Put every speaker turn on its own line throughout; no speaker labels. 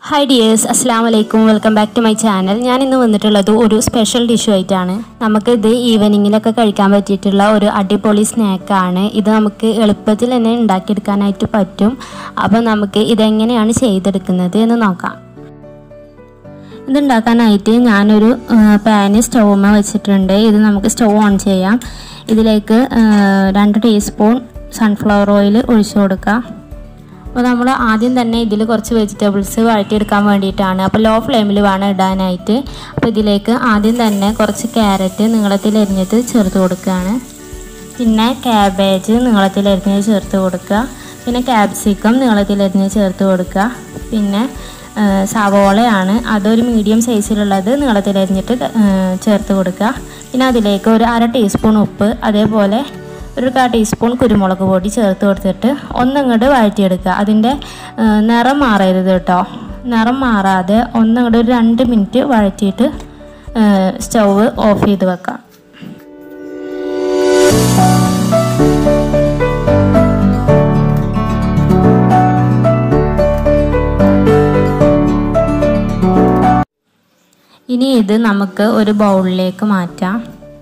hi dears അസ്സാം വലൈക്കും welcome back to my channel ഞാൻ ഇന്ന് വന്നിട്ടുള്ളത് ഒരു സ്പെഷ്യൽ ഡിഷ് ആയിട്ടാണ് നമുക്ക് ഇത് ഈവനിങ്ങിലൊക്കെ കഴിക്കാൻ പറ്റിയിട്ടുള്ള ഒരു അടിപൊളി സ്നാക്കാണ് ഇത് നമുക്ക് എളുപ്പത്തിൽ തന്നെ ഉണ്ടാക്കിയെടുക്കാനായിട്ട് പറ്റും അപ്പോൾ നമുക്ക് ഇതെങ്ങനെയാണ് ചെയ്തെടുക്കുന്നത് എന്ന് നോക്കാം ഇതുണ്ടാക്കാനായിട്ട് ഞാനൊരു പാന് സ്റ്റൗമ്മ വെച്ചിട്ടുണ്ട് ഇത് നമുക്ക് സ്റ്റൗ ഓൺ ചെയ്യാം ഇതിലേക്ക് ആ, രണ്ട് ടീസ്പൂൺ സൺഫ്ലവർ ഓയിൽ ഒഴിച്ചു കൊടുക്കാം അപ്പോൾ നമ്മൾ ആദ്യം തന്നെ ഇതിൽ കുറച്ച് വെജിറ്റബിൾസ് വഴറ്റിയെടുക്കാൻ വേണ്ടിയിട്ടാണ് അപ്പോൾ ലോ ഫ്ലെയിമിൽ വേണം ഇടാനായിട്ട് അപ്പോൾ ഇതിലേക്ക് ആദ്യം തന്നെ കുറച്ച് ക്യാരറ്റ് നീളത്തിൽ എരിഞ്ഞത് ചേർത്ത് കൊടുക്കുകയാണ് പിന്നെ ക്യാബേജ് നീളത്തിൽ എരിഞ്ഞത് ചേർത്ത് കൊടുക്കുക പിന്നെ ക്യാപ്സിക്കം നീളത്തിൽ എരിഞ്ഞ് ചേർത്ത് കൊടുക്കുക പിന്നെ ആ, സവോളയാണ് അതൊരു മീഡിയം സൈസിലുള്ളത് നീളത്തിൽ എരിഞ്ഞിട്ട് ആ, ചേർത്ത് കൊടുക്കുക പിന്നെ അതിലേക്ക് ഒരു അര ടീസ്പൂൺ ഉപ്പ് അതേപോലെ ഒരു കാ ടീസ്പൂൺ കുരുമുളക് പൊടി ചേർത്ത് കൊടുത്തിട്ട് ഒന്നിങ്ങോട്ട് വഴറ്റിയെടുക്കുക അതിൻ്റെ ആ, നിറം മാറരുത് കേട്ടോ നിറം മാറാതെ ഒന്നിങ്ങോട്ട് ഒരു രണ്ട് മിനിറ്റ് വഴറ്റിയിട്ട് സ്റ്റൗവ് ഓഫ് ചെയ്ത് വെക്കാം ഇനി ഇത് നമുക്ക് ഒരു ബൗളിലേക്ക് മാറ്റാം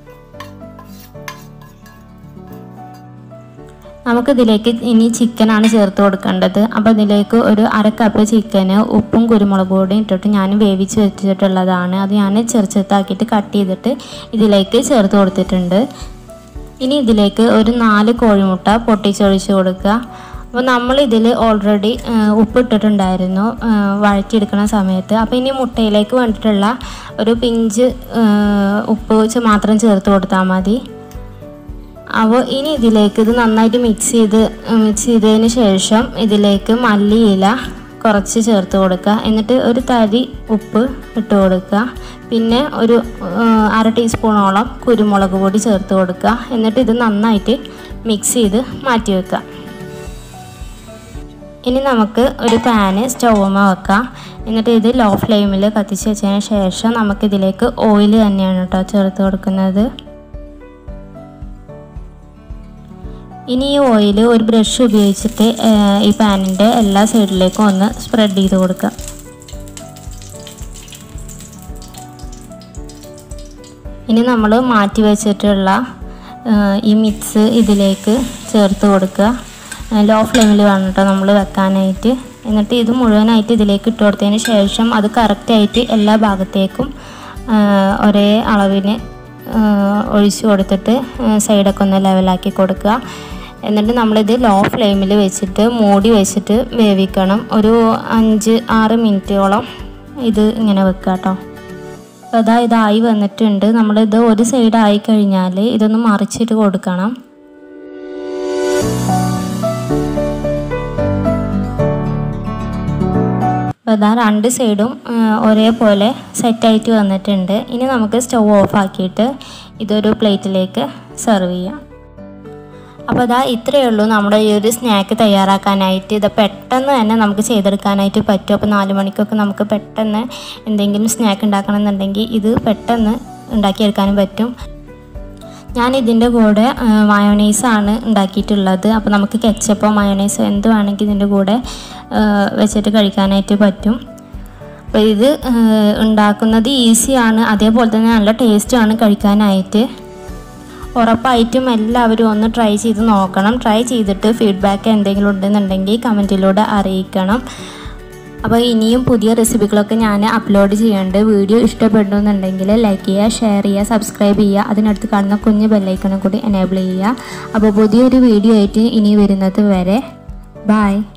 നമുക്കിതിലേക്ക് ഇനി ചിക്കനാണ് ചേർത്ത് കൊടുക്കേണ്ടത് അപ്പോൾ ഇതിലേക്ക് ഒരു അര കപ്പ് ചിക്കന് ഉപ്പും കുരുമുളക് പൊടിയും ഇട്ടിട്ട് ഞാൻ വേവിച്ച് വെച്ചിട്ടുള്ളതാണ് അത് ഞാൻ ചെറുതാക്കിയിട്ട് കട്ട് ചെയ്തിട്ട് ഇതിലേക്ക് ചേർത്ത് കൊടുത്തിട്ടുണ്ട് ഇനി ഇതിലേക്ക് ഒരു നാല് കോഴിമുട്ട പൊട്ടിച്ചൊഴിച്ച് കൊടുക്കുക അപ്പോൾ നമ്മൾ ഇതിൽ ഓൾറെഡി ഉപ്പിട്ടിട്ടുണ്ടായിരുന്നു ആ, വഴറ്റിയെടുക്കുന്ന സമയത്ത് അപ്പോൾ ഇനി മുട്ടയിലേക്ക് വേണ്ടിയിട്ടുള്ള ഒരു പിഞ്ച് ആ, ഉപ്പ് വെച്ച് മാത്രം ചേർത്ത് കൊടുത്താൽ മതി അപ്പോൾ ഇനി ഇതിലേക്ക് ഇത് നന്നായിട്ട് മിക്സ് ചെയ്ത് മിക്സ് ചെയ്തതിന് ശേഷം ഇതിലേക്ക് മല്ലിയില കുറച്ച് ചേർത്ത് കൊടുക്കുക എന്നിട്ട് ഒരു തരി ഉപ്പ് ഇട്ട് കൊടുക്കുക പിന്നെ ഒരു ആ, അര ടീസ്പൂണോളം കുരുമുളക് പൊടി ചേർത്ത് കൊടുക്കുക എന്നിട്ട് ഇത് നന്നായിട്ട് മിക്സ് ചെയ്ത് മാറ്റി വെക്കുക ഇനി നമുക്ക് ഒരു പാന് സ്റ്റൗമ്മ വെക്കാം എന്നിട്ട് ഇത് ലോ ഫ്ലെയിമിൽ കത്തിച്ച് വെച്ചതിന് ശേഷം നമുക്കിതിലേക്ക് ഓയിൽ തന്നെയാണ് കേട്ടോ ചേർത്ത് കൊടുക്കുന്നത് ഇനി ഈ ഓയിൽ ഒരു ബ്രഷ് ഉപയോഗിച്ചിട്ട് ആ, ഈ പാനിൻ്റെ എല്ലാ സൈഡിലേക്കും ഒന്ന് സ്പ്രെഡ് ചെയ്ത് കൊടുക്കുക ഇനി നമ്മൾ മാറ്റി വെച്ചിട്ടുള്ള ആ, ഈ മിക്സ് ഇതിലേക്ക് ചേർത്ത് കൊടുക്കുക ലോ ഫ്ലെയിമിൽ വേണം കേട്ടോ നമ്മൾ വെക്കാനായിട്ട് എന്നിട്ട് ഇത് മുഴുവനായിട്ട് ഇതിലേക്ക് ഇട്ട് കൊടുത്തതിന് ശേഷം അത് കറക്റ്റായിട്ട് എല്ലാ ഭാഗത്തേക്കും ആ, ഒരേ അളവിന് ആ, ഒഴിച്ചു കൊടുത്തിട്ട് ആ, സൈഡൊക്കെ ഒന്ന് ലെവലാക്കി കൊടുക്കുക എന്നിട്ട് നമ്മളിത് ലോ ഫ്ലെയിമിൽ വെച്ചിട്ട് മൂടി വെച്ചിട്ട് വേവിക്കണം ഒരു അഞ്ച് ആറ് മിനിറ്റോളം ഇത് ഇങ്ങനെ വെക്കുക കേട്ടോ അപ്പോൾ അതാ ഇതായി വന്നിട്ടുണ്ട് നമ്മളിത് ഒരു സൈഡ് ആയി കഴിഞ്ഞാൽ ഇതൊന്ന് മറിച്ചിട്ട് കൊടുക്കണം അപ്പോൾ അതാ രണ്ട് സൈഡും ആ, ഒരേപോലെ സെറ്റായിട്ട് വന്നിട്ടുണ്ട് ഇനി നമുക്ക് സ്റ്റൗ ഓഫ് ആക്കിയിട്ട് ഇതൊരു പ്ലേറ്റിലേക്ക് സെർവ് ചെയ്യാം അപ്പോൾ അതാ ഇത്രയേ ഉള്ളൂ നമ്മുടെ ഈ ഒരു സ്നാക്ക് തയ്യാറാക്കാനായിട്ട് ഇത് പെട്ടെന്ന് തന്നെ നമുക്ക് ചെയ്തെടുക്കാനായിട്ട് പറ്റും അപ്പോൾ നാല് മണിക്കൊക്കെ നമുക്ക് പെട്ടെന്ന് എന്തെങ്കിലും സ്നാക്ക് ഉണ്ടാക്കണം എന്നുണ്ടെങ്കിൽ ഇത് പെട്ടെന്ന് ഉണ്ടാക്കിയെടുക്കാനും പറ്റും ഞാൻ ഇതിൻ്റെ കൂടെ മയോണൈസാണ് ഉണ്ടാക്കിയിട്ടുള്ളത് അപ്പോൾ നമുക്ക് കെച്ചപ്പോ മയോണൈസോ എന്ത് വേണമെങ്കിൽ ഇതിൻ്റെ കൂടെ ആ, വെച്ചിട്ട് കഴിക്കാനായിട്ട് പറ്റും അപ്പോൾ ഇത് ആ, ഉണ്ടാക്കുന്നത് ഈസിയാണ് അതേപോലെ തന്നെ നല്ല ടേസ്റ്റുമാണ് കഴിക്കാനായിട്ട് ഉറപ്പായിട്ടും എല്ലാവരും ഒന്ന് ട്രൈ ചെയ്ത് നോക്കണം ട്രൈ ചെയ്തിട്ട് ഫീഡ്ബാക്ക് എന്തെങ്കിലും ഉണ്ടെന്നുണ്ടെങ്കിൽ കമൻറ്റിലൂടെ അറിയിക്കണം അപ്പോൾ ഇനിയും പുതിയ റെസിപ്പികളൊക്കെ ഞാൻ അപ്ലോഡ് ചെയ്യുന്നുണ്ട് വീഡിയോ ഇഷ്ടപ്പെടുന്നുണ്ടെങ്കിൽ ലൈക്ക് ചെയ്യുക ഷെയർ ചെയ്യുക സബ്സ്ക്രൈബ് ചെയ്യുക അതിനടുത്ത് കാണുന്ന കുഞ്ഞ് ബെല്ലൈക്കണും കൂടി എനേബിൾ ചെയ്യുക അപ്പോൾ പുതിയൊരു വീഡിയോ ആയിട്ട് ഇനി വരുന്നത് വരെ ബായ്